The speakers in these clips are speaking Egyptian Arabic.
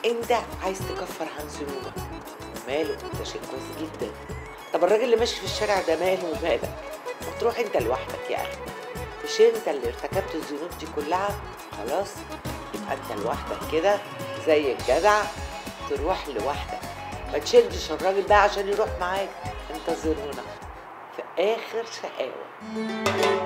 انت عايز تكفر عن ذنوبك ماله ده شيء كويس جدا طب الراجل اللي ماشي في الشارع ده ماله ومالك ما تروح انت لوحدك يا اخي مش انت اللي ارتكبت الذنوب دي كلها خلاص يبقى انت لوحدك كده زي الجدع تروح لوحدك ما تشدش الراجل بقى عشان يروح معاك انتظرونا في اخر شقاوه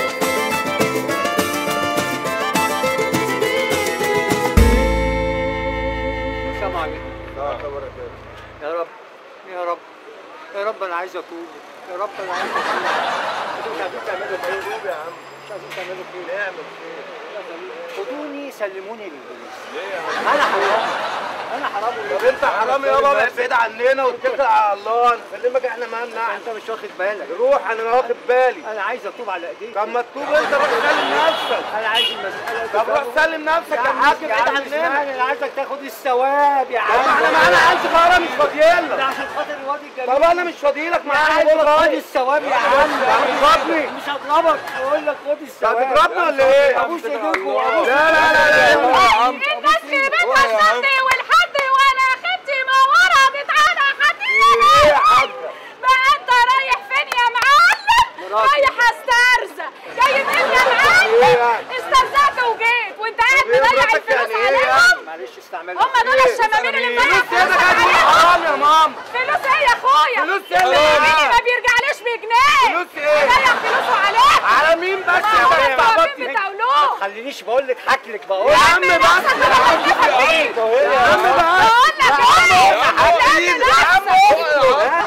السلام عليكم يا رب يا رب يا رب انا عايز اتوب يا رب انا عايز اتوب انتوا مش عايزين تعملوا خير يا عم مش عايزين تعملوا خير نعمل خير خدوني سلموني للبوليس ليه يا عم انا حرام انا حرام طب انت حرام يابا ابعد بعيد عننا واتكل على الله نكلمك احنا مالنا انت مش واخد بالك روح انا واخد بالي انا عايز اتوب على ايديك طب ما تتوب انت روح سلم نفسك انا عايز المساله طب روح سلم نفسك يا حاج بعيد عننا اسمعني انا عايزك تاخد الثواب يا عم طب احنا معانا عيال صغيره مش ده فاضيين عشان خاطر الواد الجميل طب انا مش فاضيلك معايا عايز بقول لك خد خد الثواب يا عم هتضربني مش هضربك بقول لك خد الثواب هتضربني ولا ايه؟ ابوس ايديكم لا لا لا لا الناس في بيتها الشمسي والحد وانا خدتي ما وردت على ايه يا خطيرة حاجه بقى انت رايح فين يا معلم رايح استرزق جاي منين يا ايه معلم يعني؟ استرزقت وجيت وانت قاعد ايه مضيع مراتك الفلوس يعني ايه يعني؟ عليهم معلش استعمل هم دول الشمامين اللي مضيع فلوس ايه فلوس ده كده عليهم حرام يا ماما فلوس ايه يا اخويا فلوس ايه يا الشمامين ماما؟ ما بيرجعليش بجنيه فلوس ايه؟ مضيع فلوسه عليك على مين بس يا ما هو بني الطوابين بتاعلوه خلينيش بقول لك حكلك بقول يا عم بس يا عم بس بقول لك ايه حبيبي يا عم اقعد.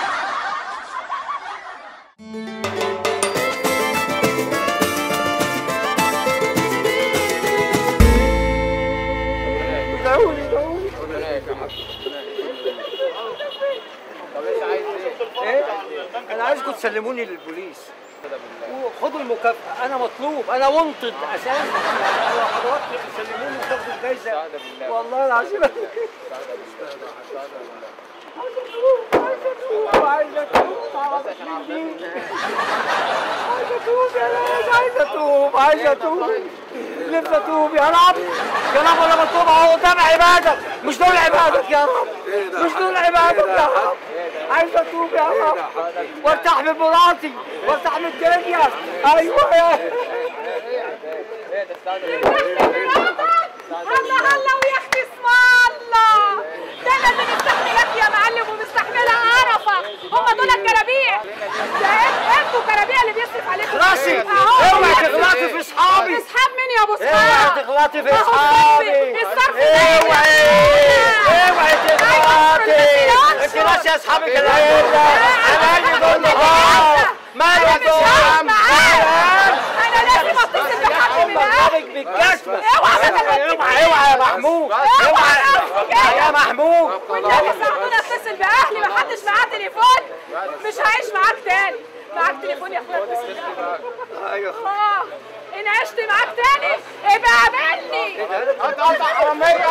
ايه انا عايزكم تسلموني للبوليس خدوا المكافأة أنا مطلوب أنا منطد أساسا لو حضراتكم تسلموني وتاخدوا الجايزة والله العظيم عايز أتوب عايز أتوب عايز أتوب عايز أتوب نفسي أتوب يا رب يا رب أنا بتوب أهو قدام عبادك مش دول عبادك يا رب مش دول عبادك يا رب عايز أتوب يا رب وارتاح من مراتي وارتاح من الدنيا أيوه يا هلا هلا ويا اختي اسم الله ده انا اللي مستحملاك يا معلم ومستحمله قرفك هم دول الكرابيع ده انت- انتوا كرابيع اللي بيصرف عليكم راسي أهو. اوعي تغلطي في اصحابي اصحاب مين يا ابو اوعي صحاب تغلطي في أهو اصحابي الصرف ده اوعي اوعي تغلطي انت ناسي اصحابك العيله انا اللي دول نهار مالك انا مش دول هقعد معاك انا لازم اتصل بحد من اهلي ضربك بالجزمه اوعى أنا اوعى اوعى يا محمود اوعى يا محمود والنبي ساعدوني اتصل باهلي ما حدش معاه تليفون مش هعيش معاك تاني معاك تليفون يا اخويا اتصل بيه. ايوه اه ان عشت معاك تاني ابقى قابلني انت قطع حراميه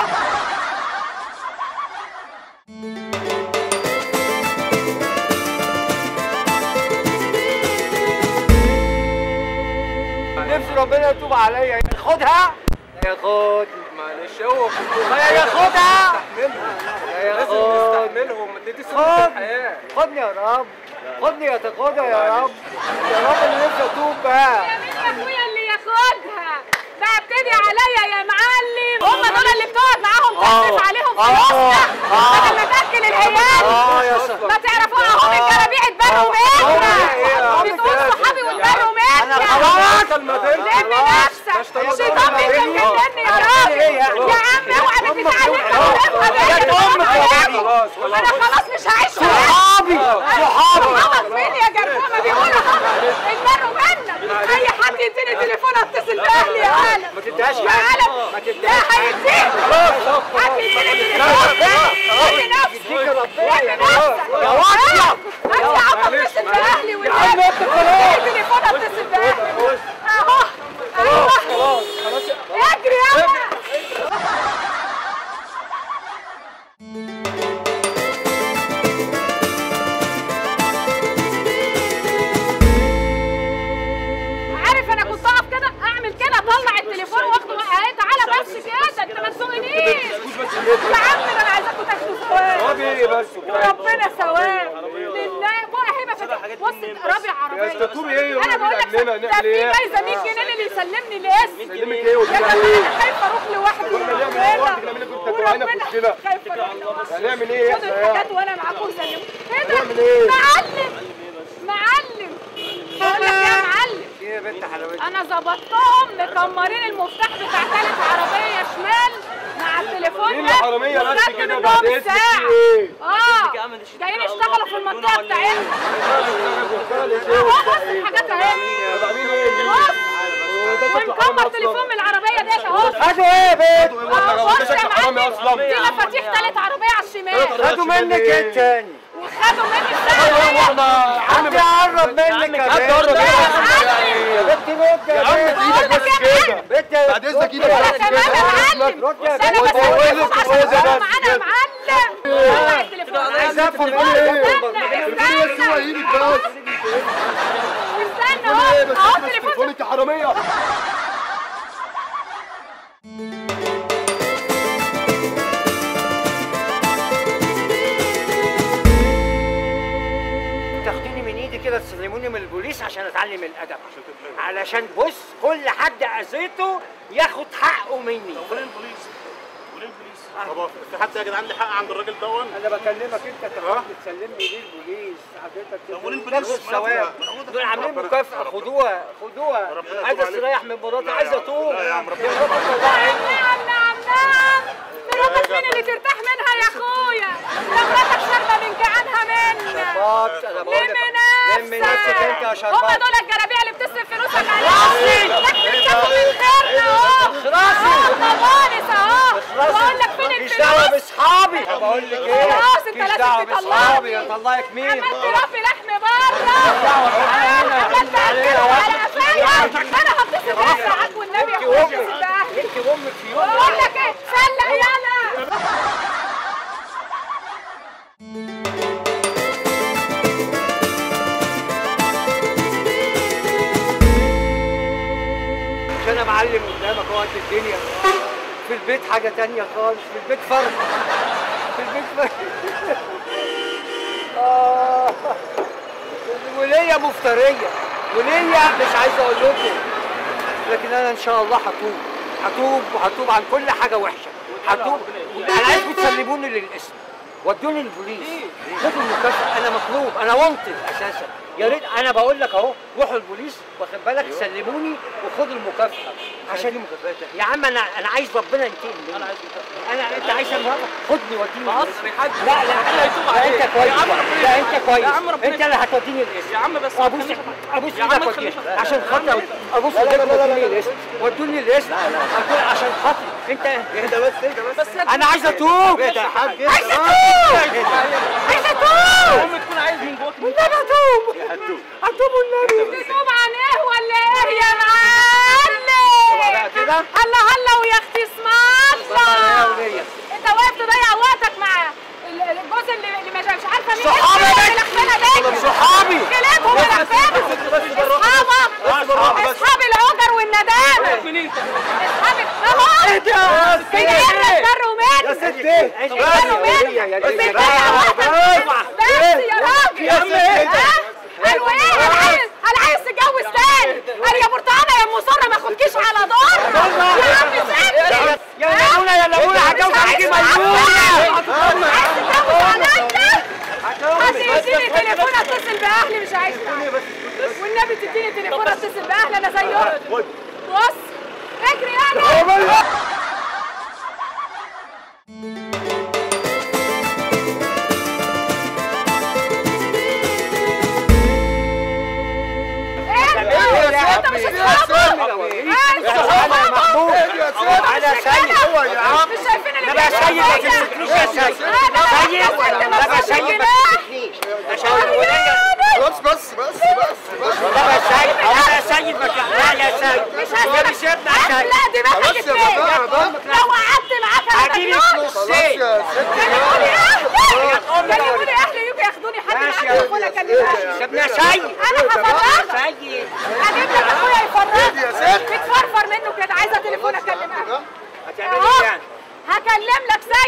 نفسي ربنا يتوب عليا خدها ياخد معلش هو ما ياخدها يا لازم ياخد نستحملهم دي دي سنة خد الحياة خدني يا رب خدني يا تاخدها يا رب يا رب اللي نفسي اتوب بقى يا مين يا اخويا اللي ياخدها ده ابتدي عليا يا معلم هم دول اللي بتقعد معاهم تصرف عليهم آه. فلوسنا آه. بدل ما تاكل العيال اه يا سلام ما تعرفوها هم الكرابيع اتبروا منك بتقول صحابي واتبروا انا منك خلاص لم نفسك الشيطان بيكلمني يا رب يا عم اوعى ما تتعلمها يا امك يا بابي خلاص خلاص انا خلاص مش هعيش معاك صحابي صحابي خلاص فين يا جربومه بيقولوا اتبروا منك اي حد يديني تليفون اتصل باهلي يا عالم ما تديهاش يا يعني عالم ما لا تديهاش هيديك حد يديني تليفون ادي نفسك يديك ربنا ادي يا نفسك يا واطية انت يا عم اتصل باهلي يا عم والنبي انت خلاص. اديني تليفون اتصل باهلي اهو ايوه خلاص خلاص اجري يلا عارف انا كنت اقف كده اعمل كده اطلع التليفون واخده اهي تعالى بس كده بس كده يا عم ده انا عايزاكم تاخدوا ثواب ثواب ايه بس وربنا ثواب لله بقى هبه فتح وسط رابع عربيه يا توبي ايه انا يا بقول لك عننا ده نعمل في ايه جايزه 100 جنيه اللي يسلمني الاسم سلمك ايه يا وتعمل جماعه ايه انا خايفه اروح لوحدي كنا نعمل ايه لوحدك نعمل لك انت توعينا في وشنا خايفه اروح لوحدي هنعمل ايه خدوا احنا الحاجات يعني وانا معاكم سلموا ايه ده هنعمل ايه؟ معلم معلم بقول لك يا معلم ايه يا بنت حلاوتك انا ظبطتهم مكمرين المفتاح بتاع ثالث عربيه شمال مع التليفون مين ده الحرامية بس وخدت كده منهم بعد إذنك الساعة. في إيه؟ اه جايين يشتغلوا في المنطقه بتاعتنا اهو بص الحاجات اهي عاملين ايه بص ونكمر تليفون من العربيه ديت اهو خدوا ايه يا بنت أهو بص يا حرامي معلم اصلا دي مفاتيح ثالث عربيه على الشمال خدوا منك ايه تاني وخدوا مني الساعه حد يقرب منك يا حد يقرب يا بنت رد يا بقول لك يا معلم بنت بعد اذنك ايدك انا كمان يا معلم رد يا ده انا بنت بس بقول لك عشان كويسة تبقوا بس معانا يا كده. معلم طلع التليفون عايز افهم ايه استنى بس هو ايدك بس استنى ايه اهو بس اهو بس التليفون تليفونك يا حراميه تاخدوني من ايدي كده تسلموني من البوليس عشان اتعلم الادب علشان بص كل حد اذيته ياخد حقه مني فين البوليس؟ فين البوليس؟ طب في حد يا جدعان لي حق عند الراجل دون؟ انا بكلمك انت تاخد تسلمني ليه البوليس حضرتك طب وليه تاخد البوليس؟ ثواب دول عاملين مكافأة خدوها خدوها ربنا عايزه يتوب استريح من مراتي لا يا عايزه عم، اتوب لا يا عم، ربنا يا رب الله عيني نعم نعم نعم مراتك مين اللي ترتاح منها يا اخويا ده مراتك شاربه من جعانها منك شربات انا بقول لم لك لم نفسك انت يا نفسك هم شربات دول الجرابيع اللي بتصرف فلوسك عليهم احنا بتاخد من خيرنا اهو اهو مبارس اهو واقول لك فين ماليش دعوه الفلوس باصحابي بقول لك ايه خلاص، انت ماليش لازم دعوه تطلعني. باصحابي اطلعك مين عملت رفي لحم بره دعوة بأهلنا. عملت عليها على واحد. قفايا انا هتصل بيك ساعات والنبي يا اخويا أمك. اتصل باهلي انت امك في يوم بقول لك ايه سلق يلا مش انا معلم قدامك اهو قد الدنيا في البيت حاجه تانية خالص في البيت فرق في البيت فرق آه. وليا مفتريه وليا مش عايز اقول لكم لكن انا ان شاء الله هتوب هتوب وهتوب عن كل حاجه وحشه هتوب انا عايزكم تسلموني للاسم ودوني البوليس خدوا المكافاه انا مطلوب انا وانتد اساسا يا ريت انا بقول لك اهو روحوا البوليس واخد بالك سلموني وخدوا المكافاه عشان يا عم انا انا عايز ربنا ينتقم مني انا عايز انا انت عايز المكافاه خدني وديني الاسم. لا لا لا لا انت كويس لا انت كويس انت اللي هتوديني الاسم يا عم بس ابوس ابوس ايدك وديني عشان خاطر ابوس ايدك وديني الاسم ودوني الاسم أقول عشان خاطري انت اهدى بس اهدى بس انا عايز اتوب اهدى يا حاج عايز اتوب عايز اتوب امك تكون عايز من جواك والنبي اتوب هتوب اتوب والنبي تتوب عن ايه ولا ايه يا معلم بقى كده؟ هلا هلا ويا اختي اسم طبعا يا الله ولية انت واقف تضيع وقتك مع ال- الجوز اللي اللي مش مش عارفه مين صحابي اسمه بس. اللي لخمنا بيك صحابي كلابهم ولخمنا اصحابك اصحاب العجر والندامه منين اصحابك اهو كده احنا اتبروا منك يا ست ايه اتبروا منك يا بتضيع وقتك بس يا راجل يا ست ايه؟ ها؟ قالوا ايه انا عايز انا عايز تتجوز تاني قال يا برتقانه يا ام سره ما اخدكيش على دور يا عم سيبني يا لمونة يا لمونة هتجوز عليكي مجنونة عايز تتجوز عليا هتديني تليفون اتصل باهلي مش عايز والنبي تديني تليفون اتصل باهلي انا زيهم بص اجري يلا ايه انت مش اصحابه انا محبوب انا سيد هو يا عم مش شايفين اللي لا بقى بيحصل سيد ما فيا؟ تمسكنيش يا سيد أنا سيد بس أنت لا بقى مبسوط سيد ما بالله. تمسكنيش عشان الولية بس بس بس بس بس لا بقى سيد لا يا سيد ما لا يا سيد مش يا مش ابن سيد لا دماغك خلاص يا اتنين جماعة بقى. لو قعدت معاك انا هجيلك مجنون نصين يا ست كلموا لي اهلي كلموا لي اهلي يجوا ياخدوني حد ماشي معاك يا ياخدوني اكلم اهلي سيبنا سيد انا هفرجك سيد اجيب لك اخويا يفرجك يا ست. بتفرفر منه كده عايزه تليفون اكلم اهلي هتعملي اهو ايه يعني؟ هكلم لك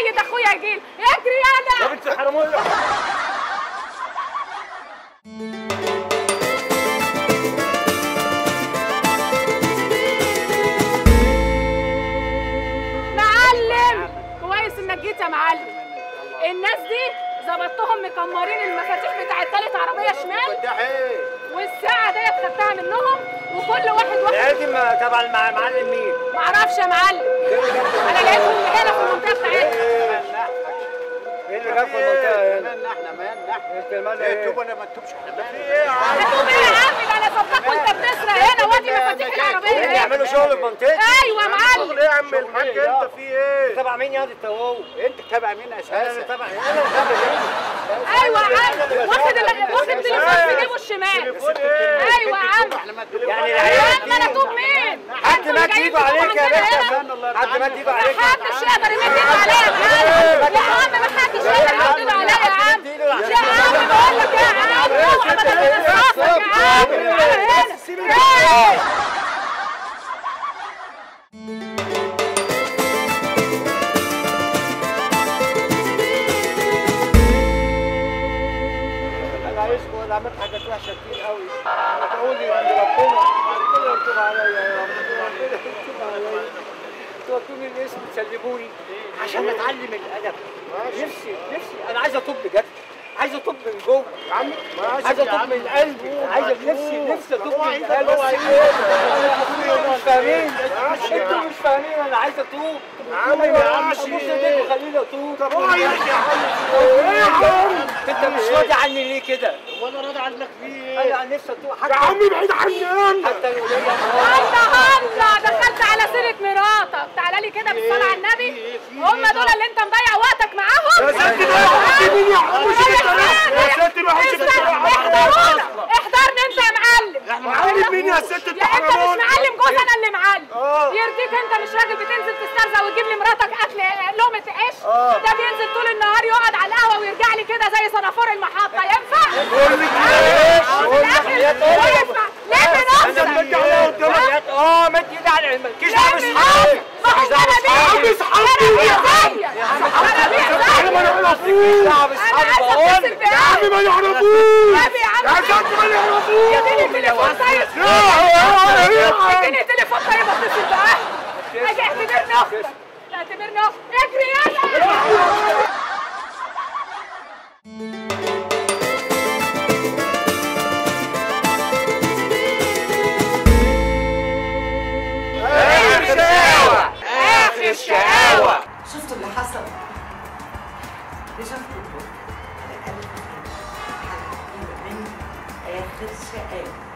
الناس دي ظبطتهم مكمرين المفاتيح بتاع تالت عربيه شمال فتح ايه والساعه ديت خدتها منهم وكل واحد واحد لازم تبع المع- معلم مين؟ معرفش يا معلم انا لقيتهم هنا في المنطقه بتاعتنا ايه اللي جاب في المنطقه هنا؟ مالنا احنا مالنا احنا انت مالك ايه ايه؟ توب ولا ما تتوبش احنا مالنا هتقوم ايه يا عم ده انا صدقك وانت بتسرق هنا وادي مفاتيح العربيه ايه هنا بيعملوا شغل في منطقتي؟ ايوه يا معلم ايه يا عم الحاج انت في ايه تبع مين يا دي التوه؟ انت تابع مين انا اساسا تبع انا تبع مين؟ ايوه يا عم واخد ال- واخد تليفون في جيبه الشمال ايوه يا عم احنا ما تقولش يعني يا العيال عم انا توب مين حد مد ايده عليك يا باشا حد مد ايده عليك محدش يقدر يمد ايده عليا يا معلم يا عم محدش يقدر يمد ايده عليا يا عم يا عم بقول لك يا عم اوعى ما تلبس راسك يا عم تعالى هنا إيه؟ انا عايزكم انا عملت حاجات وحشه كتير قوي بقول لي ان ربنا ربنا يتوب عليا يا رب ربنا يتوب عليا تودوني الاسم تسلموني عشان اتعلم الادب نفسي نفسي انا عايز اتوب بجد عايز اتوب من جوه عايز اتوب من قلبي عايز نفسي نفسي اتوب من قلبي انتوا مش فاهمين انتوا مش فاهمين انا عايز اتوب ابوس ايديك وخليني اتوب طب ايه يا عم انت مش راضي عني ليه كده وانا راضي عنك في ايه انا نفسي اتوب حتى يا عمي بعيد عني انا حتى الوليه النهارده دخلت على سيرة مراتك تعالى لي كده بالصلاة على النبي هم دول اللي انت مضيع وقتك معاهم يا ست مين يا عم يا ست احضرونا احضرني انت يا معلم معلم مين يا ست يا انت مش معلم جوز انا اللي معلم يرضيك انت مش راجل بتنزل تسترزق وتجيب لي مراتك اكل لقمه عيش ده بينزل طول النهار يقعد على القهوه ويرجع لي كده زي صنافور المحطه ينفع؟ بقول لك ليه؟ بقول لك ليه؟ لا ينفع ليه بنفسك؟ اه مد ايدي على مالكيش ليه دعوه باصحابي بنفسك؟ ما هو انا بيه انا بيه زيك انا بيه زيك دعوه انا باصحابي عايزه بقول اتصل بيه ما يعرفوش نبي يا عم ما يعرفوش اديني تليفون طيب اديني تليفون طيب اتصل باهلي اجي اعتبرني اختك اعتبرني اختك اجري يلا اخر شقاوه شفتوا اللي حصل؟ رجعت كلكم على الأقل حلقة من آخر شقاوة